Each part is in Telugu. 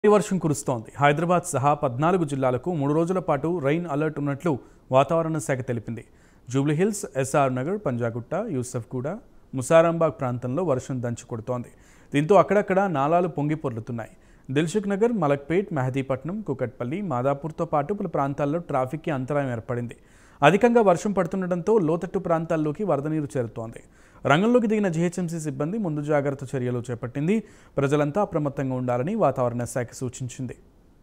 భారీ వర్షం కురుస్తోంది హైదరాబాద్ సహా పద్నాలుగు జిల్లాలకు మూడు రోజుల పాటు రైన్ అలర్ట్ ఉన్నట్లు వాతావరణ శాఖ తెలిపింది జూబ్లీహిల్స్ ఎస్ఆర్ నగర్ పంజాగుట్ట యూసఫ్గూడ ముసారాంబాగ్ ప్రాంతంలో వర్షం దంచి కొడుతోంది దీంతో అక్కడక్కడ నాలాలు పొంగి పొర్లుతున్నాయి దిల్సుఖ్ నగర్ మలక్పేట్ మెహదీపట్నం కుకట్పల్లి మాదాపూర్తో పాటు పలు ప్రాంతాల్లో ట్రాఫిక్కి అంతరాయం ఏర్పడింది అధికంగా వర్షం పడుతుండటంతో లోతట్టు ప్రాంతాల్లోకి వరద నీరు చేరుతోంది రంగంలోకి దిగిన జీహెచ్ఎంసీ సిబ్బంది ముందు జాగ్రత్త చర్యలు చేపట్టింది ప్రజలంతా అప్రమత్తంగా ఉండాలని వాతావరణ శాఖ సూచించింది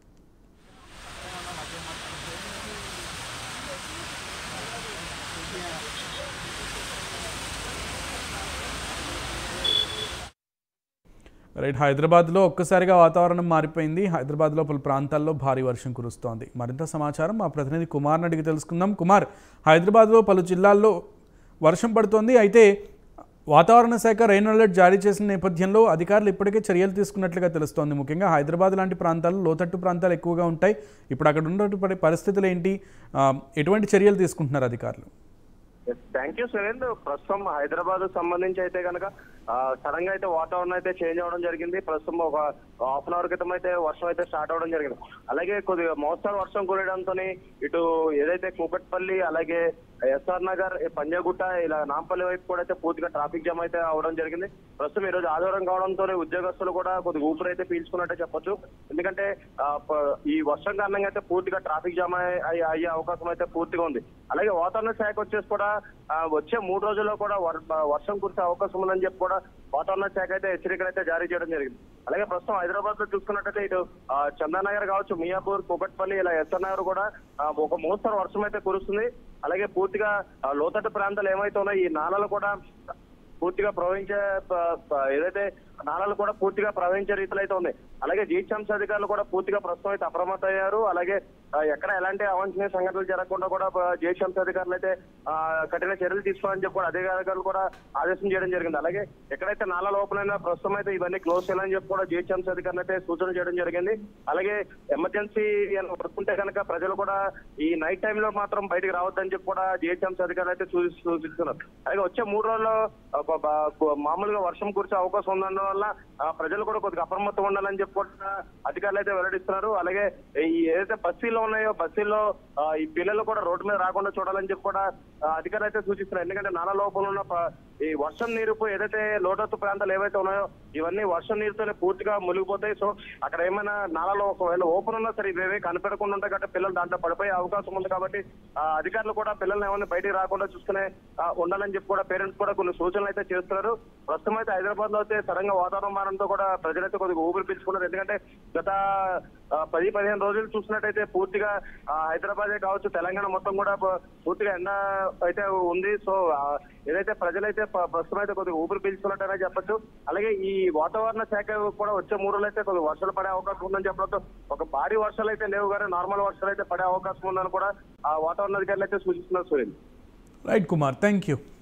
రైట్ హైదరాబాద్లో ఒక్కసారిగా వాతావరణం మారిపోయింది హైదరాబాద్లో పలు ప్రాంతాల్లో భారీ వర్షం కురుస్తోంది మరింత సమాచారం మా ప్రతినిధి కుమార్ని అడిగి తెలుసుకుందాం కుమార్ హైదరాబాద్లో పలు జిల్లాల్లో వర్షం పడుతోంది అయితే వాతావరణ శాఖ రెయిన్ అలర్ట్ జారీ చేసిన నేపథ్యంలో అధికారులు ఇప్పటికే చర్యలు తీసుకున్నట్లుగా తెలుస్తోంది ముఖ్యంగా హైదరాబాద్ లాంటి ప్రాంతాలు లోతట్టు ప్రాంతాలు ఎక్కువగా ఉంటాయి ఇప్పుడు అక్కడ ఉన్నటువంటి పరిస్థితులు ఏంటి ఆ, ఎటువంటి చర్యలు తీసుకుంటున్నారు అధికారులు థ్యాంక్ యూ సురేంద్ ప్రస్తుతం హైదరాబాద్ సంబంధించి అయితే కనుక సడన్ గా అయితే వాతావరణం అయితే చేంజ్ అవ్వడం జరిగింది ప్రస్తుతం ఒక హాఫ్ అన్ అవర్ క్రితం అయితే వర్షం అయితే స్టార్ట్ అవ్వడం జరిగింది అలాగే కొద్దిగా మోస్తారు వర్షం కురవడంతో ఇటు ఏదైతే కూకట్పల్లి అలాగే ఎస్ఆర్ నగర్ ఈ పంజాగుట్ట ఇలా నాంపల్లి వైపు కూడా అయితే పూర్తిగా ట్రాఫిక్ జామ్ అయితే అవడం జరిగింది ప్రస్తుతం ఈ రోజు ఆదివారం కావడంతో ఉద్యోగస్తులు కూడా కొద్దిగా ఊపిరి అయితే పీల్చుకున్నట్టే చెప్పొచ్చు ఎందుకంటే ఆ, ప- ఈ వర్షం కారణంగా అయితే పూర్తిగా ట్రాఫిక్ జామ్ అయ్యే- అయ్యే అయ్యే అవకాశం అయితే పూర్తిగా ఉంది అలాగే వాతావరణ శాఖ వచ్చేసి కూడా ఆ, వచ్చే మూడు రోజుల్లో కూడా వర్- వర్షం కురిసే అవకాశం ఉందని చెప్పి కూడా వాతావరణ శాఖ అయితే హెచ్చరికలు అయితే జారీ చేయడం జరిగింది అలాగే ప్రస్తుతం హైదరాబాద్ లో చూసుకున్నట్టయితే ఇటు ఆ, చందానగర్ కావచ్చు మియాపూర్ కూకట్పల్లి ఇలా ఎస్ఆర్ నగర్ కూడా ఆ, ఒక మోస్తరు వర్షం అయితే కురుస్తుంది అలాగే పూర్తిగా ఆ, లోతట్టు ప్రాంతాలు ఏమైతే ఉన్నాయో ఈ నాళాలు కూడా పూర్తిగా ప్రవహించే ప- ప- ఏదైతే నాళాలు కూడా పూర్తిగా ప్రవహించే రీతిలో అయితే ఉంది అలాగే జీహెచ్ఎంసీ అధికారులు కూడా పూర్తిగా ప్రస్తుతం అయితే అప్రమత్తం అయ్యారు అలాగే ఆ, ఎక్కడ ఎలాంటి అవాంఛనీయ సంఘటనలు జరగకుండా కూడా జీహెచ్ఎంసీ అధికారులు అయితే ఆ, కఠిన చర్యలు తీసుకోవాలని చెప్పి కూడా అధికారులు కూడా ఆదేశం చేయడం జరిగింది అలాగే ఎక్కడైతే నాళాలు ఓపెన్ అయినా ప్రస్తుతం అయితే ఇవన్నీ క్లోజ్ చేయాలని చెప్పి కూడా జీహెచ్ఎంసీ అధికారులు అయితే సూచన చేయడం జరిగింది అలాగే ఎమర్జెన్సీ పడుకుంటే కనుక ప్రజలు కూడా ఈ నైట్ టైంలో మాత్రం బయటికి రావద్దని చెప్పి కూడా జీహెచ్ఎంసీ అధికారులు అయితే సూచి- సూచిస్తున్నారు అలాగే వచ్చే మూడు రోజుల్లో ఒక బ- మామూలుగా వర్షం కురిసే అవకాశం ఉండడం వల్ల ఆ, ప్రజలు కూడా కొద్దిగా అప్రమత్తం ఉండాలని చెప్పి కూడా అధికారులు అయితే వెల్లడిస్తున్నారు అలాగే ఈ ఏదైతే బస్సీల్లో ఉన్నాయో బస్సీల్లో ఆ, ఈ పిల్లలు కూడా రోడ్డు మీద రాకుండా చూడాలని చెప్పి కూడా ఆ, అధికారులు అయితే సూచిస్తున్నారు ఎందుకంటే నాల లోపల ఉన్న ప- ఈ వర్షం నీరు ఏదైతే లోతట్టు ప్రాంతాలు ఏవైతే ఉన్నాయో ఇవన్నీ వర్షం నీరుతోనే పూర్తిగా మునిగిపోతాయి సో అక్కడ ఏమైనా నాలలో ఒకవేళ ఓపెన్ ఉన్నా సరే ఇవేవి కనిపెడకుండా ఉంటాయి కాబట్టి పిల్లలు దాంట్లో పడిపోయే అవకాశం ఉంది కాబట్టి ఆ, అధికారులు కూడా పిల్లల్ని ఏమైనా బయటికి రాకుండా చూసుకునే ఆ, ఉండాలని చెప్పి కూడా పేరెంట్స్ కూడా కొన్ని సూచనలు అయితే చేస్తున్నారు ప్రస్తుతం అయితే హైదరాబాద్ లో అయితే సడన్ గా వాతావరణం మారంతో కూడా ప్రజలైతే కొద్దిగా ఊపిరి పీల్చుకున్నారు ఎందుకంటే గత ఆ, పది పదిహేను రోజులు చూసినట్టయితే పూర్తిగా ఆ, హైదరాబాదే కావచ్చు తెలంగాణ మొత్తం కూడా ప- పూర్తిగా ఎండ అయితే ఉంది సో ఆ, ఏదైతే ప్రజలైతే ప- ప్రస్తుతం అయితే కొద్దిగా ఊపిరి పీల్చుకున్నట్టనే చెప్పొచ్చు అలాగే ఈ వాతావరణ శాఖ కూడా వచ్చే మూడు రోజులు అయితే కొద్దిగా వర్షాలు పడే అవకాశం ఉందని చెప్పడంతో ఒక భారీ వర్షాలు అయితే లేవు కానీ నార్మల్ వర్షాలు అయితే పడే అవకాశం ఉందని కూడా ఆ వాతావరణ అధికారులు అయితే సూచిస్తున్నారు సూర్యులు రైట్ కుమార్ థ్యాంక్ యూ